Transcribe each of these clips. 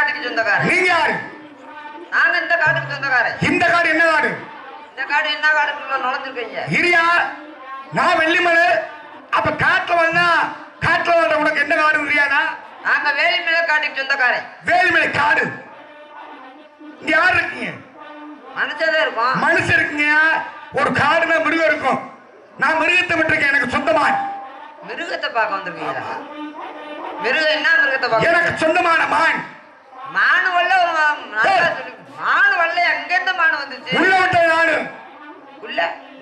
காட்டுக்கு சொந்தக்காரன் நீங்க யாரு நாங்க இந்த காட்டுக்கு சொந்தக்காரன் இந்த காடு என்ன காடு இந்த காடு என்ன காட்டுக்குள்ள நுழைஞ்சிருக்கீங்க இரியா நான் வெள்ளிமலை அப்ப காட்டுல வந்தா காட்டுல வந்த உனக்கு என்ன காடு தெரியாதா நாங்க வேலிமலை காட்டுக்கு சொந்தக்காரன் வேலிமலை காடு இங்க யார் இருக்கீங்க மனுஷதான் இருக்கும் மனுஷன் இருக்கீங்க ஒரு காடுனா மிருகம் இருக்கும் நான் மிருகத்தை விட்டுருக்கேன் எனக்கு சொந்தமா மிருகத்தை பார்க்க வந்திருக்கீங்களா மிருகம் என்ன மிருகத்தை பார்க்க எனக்கு சொந்தமான மான் மானு வல்ல நல்லா சொல்லி மானு வல்ல எங்க இருந்து மானு வந்துச்சு உள்ள விட்ட நானு உள்ள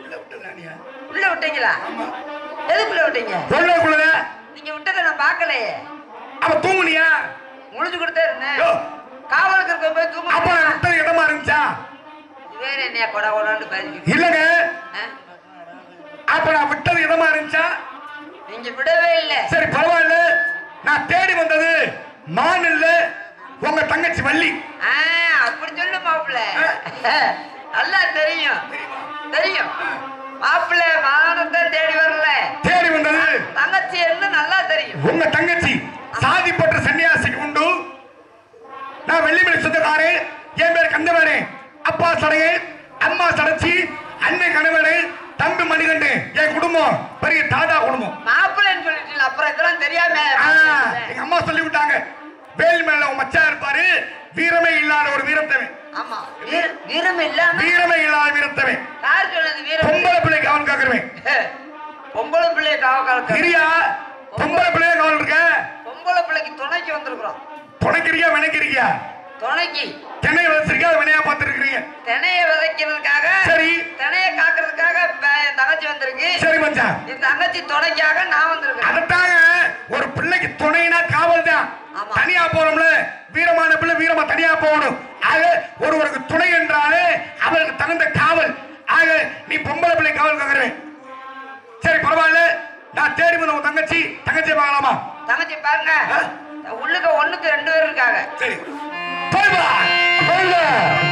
உள்ள விட்டீங்களா எதுக்குள்ள விட்டீங்க உள்ளக்குள்ள நீங்க விட்டதை நான் பார்க்கலையே அவ தூங்குனியா முழிச்சு கொடுத்தே இருந்தேன் யோ. காவலுக்கு இருக்க போய் அப்ப தூங்க நான் விட்டது இடமா இருந்துச்சா வேற என்னையா கொடா கொடான்னு பேசிக்கிட்டு இல்லங்க ஆ? அப்ப நான் விட்டது இடமா இருந்துச்சா நீங்க விடவே இல்ல சரி பரவாயில்ல நான் தேடி வந்தது மான் இல்ல உங்க தங்கச்சி வள்ளி ஆ, அப்படி சொல்லு மாப்பிள்ள நல்லா தெரியும் தெரியும் மாப்பிள்ள மானத்தை தேடி வரல தேடி வந்தது தங்கச்சி என்ன நல்லா தெரியும் உங்க தங்கச்சி சாதி பற்ற சன்னியாசி உண்டு நான் வெள்ளிமலை சொந்தக்காரு என் பேர் கந்தவேணு அப்பா சடையே அம்மா சடைச்சி அண்ணன் கணவனு தம்பி மணிகண்டு என் குடும்பம் பெரிய தாதா குடும்பம் மாப்பிள்ளைன்னு சொல்லிட்டு அப்புறம் இதெல்லாம் தெரியாம ஆ, எங்க அம்மா சொல்லி விட்டாங்க வேல்மேல உன் மச்சான் இருப்பாரு வீரமே இல்லாத ஒரு வீரத்தவன் ஆமா வீர- வீரம் இல்லாம வீரமே இல்லாத வீரத்தவன் யார் சொன்னது வீரம் பொம்பளை பிள்ளைக்கு அவன் காக்குறவன் பொம்பளை பிள்ளைய காவக்காலத்து கிரியா பொம்பளை பிள்ளைய கவல் இருக்க பொம்பளை பிள்ளைக்கு துணைக்கு வந்திருக்கிறோம் துணைக்கிறியா வினைக்கிறியா துணைக்கு சென்னை வச்சிருக்கா வினையா பார்த்துருக்கிறீங்க தினைய விதைக்கிறதுக்காக சரி தினைய காக்குறதுக்காக ப- என் தங்கச்சி வந்திருக்கு சரி மச்சான் என் தங்கச்சி துணைக்காக நான் வந்திருக்கேன் அதத்தாங்க ஒரு பிள்ளைக்கு துணைனா காவல் தான் ஆமா. தனியா போறோம்ல வீரமான பிள்ளை வீரமா தனியா போகணும் ஆக ஒருவருக்கு துணை என்றாலே அவருக்கு தகுந்த காவல் ஆக நீ பொம்பளை பிள்ளை காவல் காக்குறேன் சரி பரவாயில்ல நான் தேடி வந்த உன் தங்கச்சி தங்கச்சி பார்க்கலாமா தங்கச்சி பாருங்க உள்ளுக்க ஒண்ணுக்கு ரெண்டு பேர் இருக்காங்க சரி போய் வா போய் வா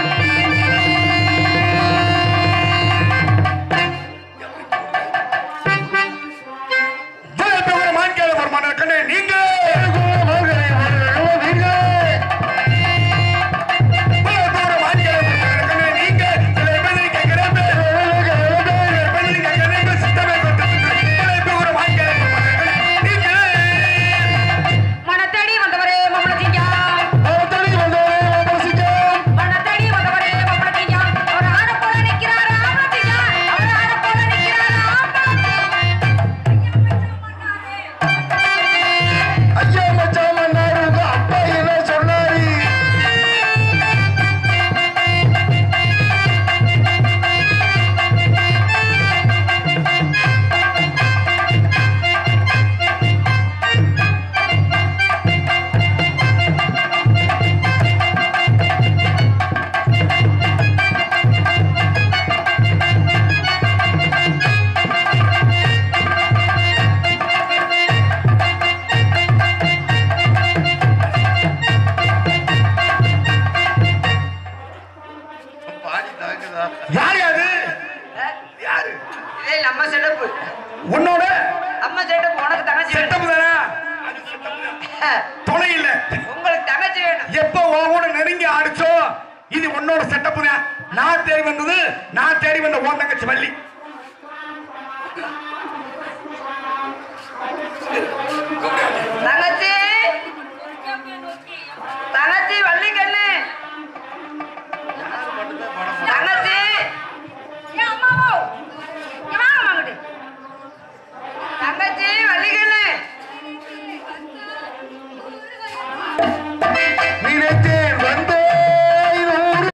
ஜெயத்தை ஒரு மான்கால ஒரு மன்னர் கண்ணே நீங்க ஜெயத்தை ஒரு மான்கால ஒரு மன்னர் கண்ணே நீங்க சில பேர் கேட்கிறேன் பேர் கேட்கிறேன் சித்தமே கொடுத்து ஜெயத்தை ஒரு மான்கால ஒரு மன்னர் கண்ணே நீங்க மனத்தேடி வந்தவரே மம்மளத்தியா அவத்தடி வந்தவரே வசிக்கம் மனத்தேடி வந்தவரே மம்மளத்தியா அவர் ஆட போல நிக்கிறாரு ஆம்பளத்தியா அவர் ஆட போல நிக்கிறாரு ஐயா மச்சான் மன்னாரு அப்பா என்ன சொன்னாரு யாரு அது யாரு இதே நம்ம செட்டப்பு உன்னோட நம்ம செட்டப் உனக்கு தங்கச்சி வேணும் செட்டப் தானே துணை இல்ல உங்களுக்கு தங்கச்சி வேணும் எப்ப உன் கூட நெருங்கி ஆடிச்சோ இது உன்னோட செட்டப் தான் நான் தேடி வந்தது நான் தேடி வந்த உன் தங்கச்சி வள்ளி தங்கச்சி தங்கச்சி வள்ளி